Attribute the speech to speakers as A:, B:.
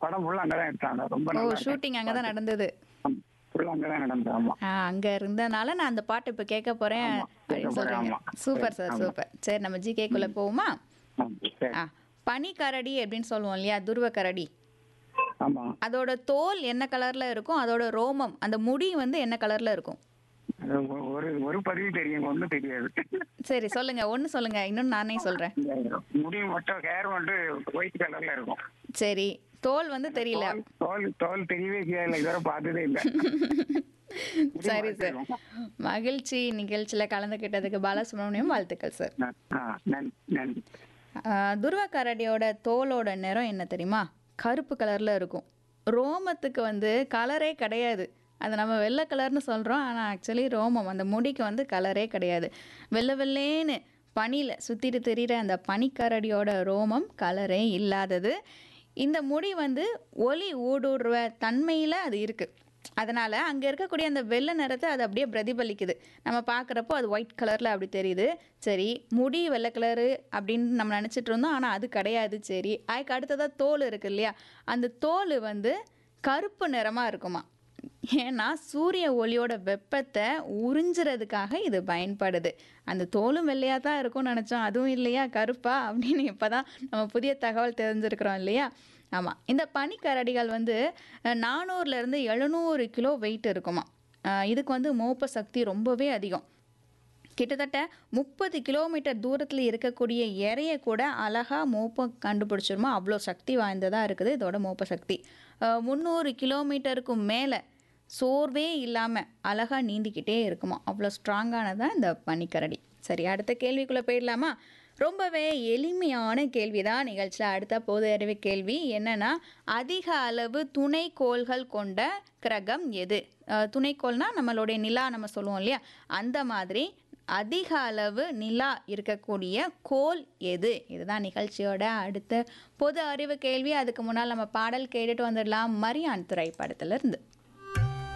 A: படம் ஃபுல்லா அங்கதான் எடுத்தாங்க ரொம்ப
B: ஓ
A: நல்லா
B: ஷூட்டிங் அங்கே தான் நடந்தது
A: ஃபுல்லா அங்கதான் நடந்தது ஆமா
B: ஆ அங்கே இருந்தனால நான் அந்த பாட்டு இப்போ கேட்க போகிறேன்
A: ஆமா, கேட்க
B: அப்படின்னு
A: போறேன்,
B: சொல்கிறீங்க
A: ஆமா.
B: சூப்பர் சார்
A: ஆமா.
B: சூப்பர் சரி நம்ம ஜிகேக்குள்ளே போவோமா
A: ஆ, சரி
B: ஆ பனிக்கரடி அப்படின்னு சொல்லுவோம் இல்லையா துருவ கரடி
A: ஆமா
B: அதோட தோல் என்ன கலரில் இருக்கும் அதோட ரோமம் அந்த முடி வந்து என்ன கலரில் இருக்கும்
A: அது ஒ- ஒரு ஒரு பதிவு தெரியும் ஒண்ணும் தெரியாது
B: சரி சொல்லுங்க ஒன்று சொல்லுங்க இன்னும் நானே சொல்கிறேன்
A: இந்த முடி மட்டும் ஹேர் வந்து ஒயிட் கலர்ல இருக்கும்
B: சரி தோல் வந்து தெரியல
A: தோல் தோல் தோல் தெரியவே செய்யல இதுவரை பார்த்ததே இல்ல
B: சரி சார் மகிழ்ச்சி நிகழ்ச்சியில் கலந்துக்கிட்டதுக்கு பாலசுப்ரமணியம் வாழ்த்துக்கள் சார்
A: ஆ, நன்றி நன்றி
B: ஆஹ் துருவ கரடியோட தோலோட நிறம் என்ன தெரியுமா கருப்பு கலரில் இருக்கும் ரோமத்துக்கு வந்து கலரே கிடையாது அது நம்ம வெள்ளை கலர்னு சொல்கிறோம் ஆனால் ஆக்சுவலி ரோமம் அந்த முடிக்கு வந்து கலரே கிடையாது வெள்ளை வெள்ளேன்னு பனியில் சுற்றிட்டு தெரிகிற அந்த பனிக்கரடியோட ரோமம் கலரே இல்லாதது இந்த முடி வந்து ஒளி ஊடுருவ தன்மையில் அது இருக்குது அதனால் அங்கே இருக்கக்கூடிய அந்த வெள்ளை நிறத்தை அது அப்படியே பிரதிபலிக்குது நம்ம பார்க்குறப்போ அது ஒயிட் கலரில் அப்படி தெரியுது சரி முடி வெள்ளை கலரு அப்படின்னு நம்ம நினச்சிட்டு இருந்தோம் ஆனால் அது கிடையாது சரி அதுக்கு அடுத்ததாக தோல் இருக்கு இல்லையா அந்த தோல் வந்து கருப்பு நிறமாக இருக்குமா ஏன்னா சூரிய ஒளியோட வெப்பத்தை உறிஞ்சுறதுக்காக இது பயன்படுது அந்த தோலும் வெள்ளையாக தான் இருக்கும்னு நினச்சோம் அதுவும் இல்லையா கருப்பா அப்படின்னு இப்போ தான் நம்ம புதிய தகவல் தெரிஞ்சிருக்கிறோம் இல்லையா ஆமாம் இந்த பனிக்கரடிகள் வந்து அஹ், 400 இருந்து எழுநூறு கிலோ வெயிட் இருக்குமா அஹ், இதுக்கு வந்து மோப்ப சக்தி ரொம்பவே அதிகம் கிட்டத்தட்ட முப்பது கிலோமீட்டர் தூரத்தில் இருக்கக்கூடிய இறைய கூட அழகாக மோப்ப கண்டுபிடிச்சிருமா அவ்வளோ சக்தி வாய்ந்ததாக இருக்குது இதோட மோப்ப சக்தி முந்நூறு கிலோமீட்டருக்கும் மேலே சோர்வே இல்லாமல் அழகாக நீந்திக்கிட்டே இருக்குமா அவ்வளோ ஸ்ட்ராங்கானதான் இந்த பனிக்கரடி சரி அடுத்த கேள்விக்குள்ளே போயிடலாமா ரொம்பவே எளிமையான கேள்வி தான் நிகழ்ச்சியில் அடுத்த பொது அறிவு கேள்வி என்னன்னா அதிக அளவு துணைக்கோள்கள் கொண்ட கிரகம் எது அஹ், துணைக்கோள்னா நம்மளுடைய நிலா நம்ம சொல்லுவோம் இல்லையா அந்த மாதிரி அதிக அளவு நிலா இருக்கக்கூடிய கோள் எது இதுதான் நிகழ்ச்சியோட அடுத்த பொது அறிவு கேள்வி அதுக்கு முன்னால் நம்ம பாடல் கேட்டுட்டு வந்துடலாம் மரியான் திரைப்படத்திலிருந்து